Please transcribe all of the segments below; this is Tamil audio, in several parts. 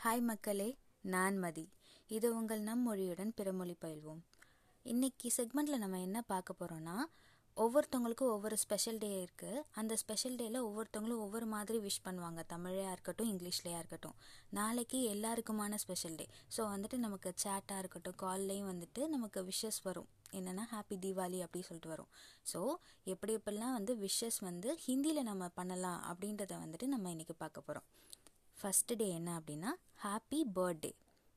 ஹாய் மக்களே நான் மதி இது உங்கள் நம் மொழியுடன் பிறமொழி பயில்வோம் இன்னைக்கு செக்மெண்ட்ல நம்ம என்ன பார்க்க போறோம்னா ஒவ்வொருத்தவங்களுக்கும் ஒவ்வொரு ஸ்பெஷல் டே இருக்கு அந்த ஸ்பெஷல் டேல ஒவ்வொருத்தவங்களும் ஒவ்வொரு மாதிரி விஷ் பண்ணுவாங்க தமிழையா இருக்கட்டும் இங்கிலீஷ்லயா இருக்கட்டும் நாளைக்கு எல்லாருக்குமான ஸ்பெஷல் டே ஸோ வந்துட்டு நமக்கு சேட்டா இருக்கட்டும் கால்லையும் வந்துட்டு நமக்கு விஷஸ் வரும் என்னன்னா ஹாப்பி தீபாவளி அப்படி சொல்லிட்டு வரும் ஸோ எப்படி எப்படிலாம் வந்து விஷஸ் வந்து ஹிந்தியில் நம்ம பண்ணலாம் அப்படின்றத வந்துட்டு நம்ம இன்னைக்கு பார்க்க போகிறோம் ஃபர்ஸ்ட் டே என்ன அப்படின்னா ஹாப்பி பர்த்டே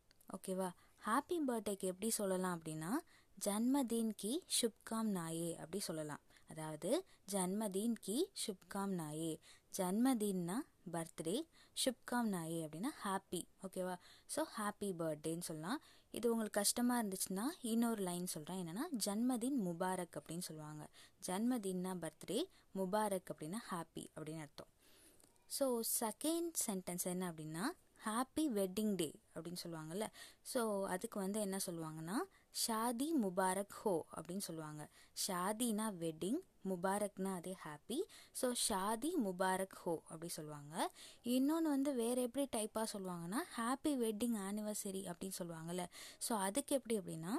ஓகேவா ஹாப்பி பர்த்டேக்கு எப்படி சொல்லலாம் அப்படின்னா ஜன்மதின் கி சுப்காம் நாயே அப்படி சொல்லலாம் அதாவது ஜன்மதின் கி சுப்காம் நாயே ஜன்மதின்னா பர்த்டே சுப்காம் நாயே அப்படின்னா ஹாப்பி ஓகேவா ஸோ ஹாப்பி பர்த்டேன்னு சொல்லலாம் இது உங்களுக்கு கஷ்டமாக இருந்துச்சுன்னா இன்னொரு லைன் சொல்கிறேன் என்னன்னா ஜன்மதின் முபாரக் அப்படின்னு சொல்லுவாங்க ஜன்மதின்னா பர்த்டே முபாரக் அப்படின்னா ஹாப்பி அப்படின்னு அர்த்தம் ஸோ செகண்ட் சென்டென்ஸ் என்ன அப்படின்னா ஹாப்பி வெட்டிங் டே அப்படின்னு சொல்லுவாங்கல்ல ஸோ அதுக்கு வந்து என்ன சொல்லுவாங்கன்னா ஷாதி முபாரக் ஹோ அப்படின்னு சொல்லுவாங்க ஷாதினா வெட்டிங் முபாரக்னா அதே ஹாப்பி ஸோ ஷாதி முபாரக் ஹோ அப்படி சொல்லுவாங்க இன்னொன்று வந்து வேற எப்படி டைப்பாக சொல்லுவாங்கன்னா ஹாப்பி வெட்டிங் ஆனிவர்சரி அப்படின்னு சொல்லுவாங்கல்ல ஸோ அதுக்கு எப்படி அப்படின்னா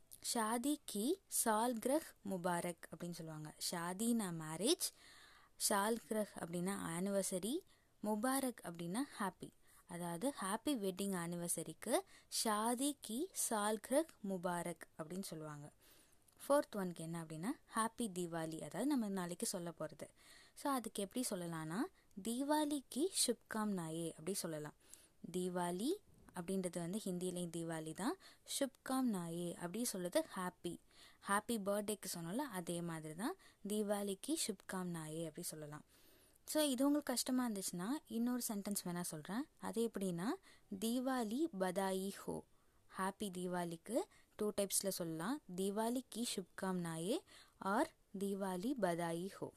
ஷாதி கி சால்கிரஹ் முபாரக் அப்படின்னு சொல்லுவாங்க ஷாதினா மேரேஜ் ஷால்கிரஹ் அப்படின்னா ஆனிவர்சரி முபாரக் அப்படின்னா ஹாப்பி அதாவது ஹாப்பி வெட்டிங் ஆனிவர்சரிக்கு ஷாதி கி சால்கிரக் முபாரக் அப்படின்னு சொல்லுவாங்க ஃபோர்த் ஒன்க்கு என்ன அப்படின்னா ஹாப்பி தீபாவளி அதாவது நம்ம நாளைக்கு சொல்ல போகிறது ஸோ அதுக்கு எப்படி சொல்லலாம்னா தீபாவளிக்கு சுப்காம் நாயே அப்படி சொல்லலாம் தீபாவளி அப்படின்றது வந்து ஹிந்திலையும் தீபாவளி தான் சுப்காம் நாயே அப்படி சொல்லுறது ஹாப்பி ஹாப்பி பர்த்டேக்கு சொன்னோம்ல அதே மாதிரி தான் தீபாவளிக்கு சுப்காம் நாயே அப்படி சொல்லலாம் ஸோ இது உங்களுக்கு கஷ்டமாக இருந்துச்சுன்னா இன்னொரு சென்டென்ஸ் வேணால் சொல்கிறேன் அது எப்படின்னா தீபாவளி பதாயி ஹோ ஹாப்பி தீபாவளிக்கு டூ டைப்ஸில் சொல்லலாம் தீபாவளி கி சுப்காம் நாயே ஆர் தீபாவளி பதாயி ஹோ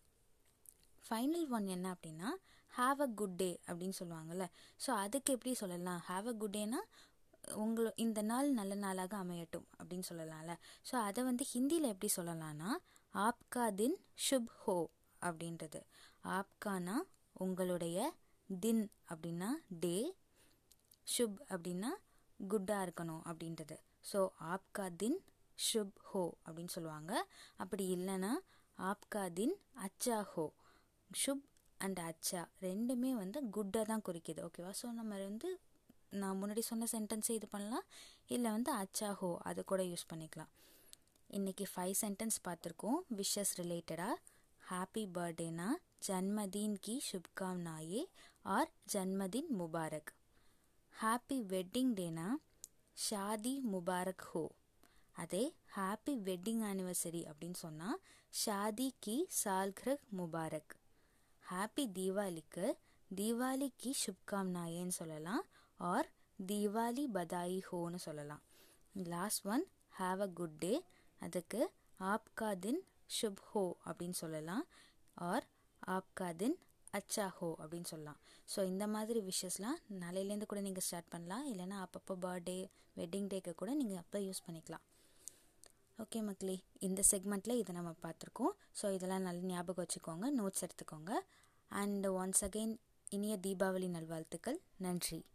ஃபைனல் ஒன் என்ன அப்படின்னா ஹாவ் அ குட் டே அப்படின்னு சொல்லுவாங்கல்ல ஸோ அதுக்கு எப்படி சொல்லலாம் ஹாவ் அ குட் டேனா உங்களோ இந்த நாள் நல்ல நாளாக அமையட்டும் அப்படின்னு சொல்லலாம்ல ஸோ அதை வந்து ஹிந்தியில் எப்படி சொல்லலாம்னா ஆப்கா தின் சுப் ஹோ அப்படின்றது ஆப்கானா உங்களுடைய தின் அப்படின்னா டே சுப் அப்படின்னா குட்டாக இருக்கணும் அப்படின்றது ஸோ ஆப்கா தின் சுப் ஹோ அப்படின்னு சொல்லுவாங்க அப்படி இல்லைன்னா ஆப்கா தின் அச்சா ஹோ சுப் அண்ட் அச்சா ரெண்டுமே வந்து குட்டாக தான் குறிக்குது ஓகேவா ஸோ நம்ம வந்து நான் முன்னாடி சொன்ன சென்டென்ஸை இது பண்ணலாம் இல்லை வந்து அச்சா ஹோ அது கூட யூஸ் பண்ணிக்கலாம் இன்னைக்கு ஃபைவ் சென்டென்ஸ் பார்த்துருக்கோம் விஷஸ் ரிலேட்டடாக ஹாப்பி பர்த்டேனா ஜன்மதின் கி சுப்காம்னாயே ஆர் ஜன்மதின் முபாரக் ஹாப்பி வெட்டிங் டேனா ஷாதி முபாரக் ஹோ அதே ஹாப்பி வெட்டிங் ஆனிவர்சரி அப்படின்னு சொன்னால் ஷாதி கி சால்கிரக் முபாரக் ஹாப்பி தீபாவளிக்கு தீபாவளி கி சுப்காம்னாயேன்னு சொல்லலாம் ஆர் தீபாவளி பதாயி ஹோன்னு சொல்லலாம் last one have a good day அதுக்கு ஆப்கா தின் சுப் ஹோ அப்படின்னு சொல்லலாம் ஆர் ஆப்கா தின் அச்சா ஹோ அப்படின்னு சொல்லலாம் ஸோ இந்த மாதிரி விஷஸ்லாம் நாளையிலேருந்து கூட நீங்கள் ஸ்டார்ட் பண்ணலாம் இல்லைன்னா அப்பப்போ பர்த்டே வெட்டிங் டேக்கு கூட நீங்கள் அப்போ யூஸ் பண்ணிக்கலாம் ஓகே மக்களே இந்த செக்மெண்ட்டில் இதை நம்ம பார்த்துருக்கோம் ஸோ இதெல்லாம் நல்லா ஞாபகம் வச்சுக்கோங்க நோட்ஸ் எடுத்துக்கோங்க அண்ட் ஒன்ஸ் அகெயின் இனிய தீபாவளி நல்வாழ்த்துக்கள் நன்றி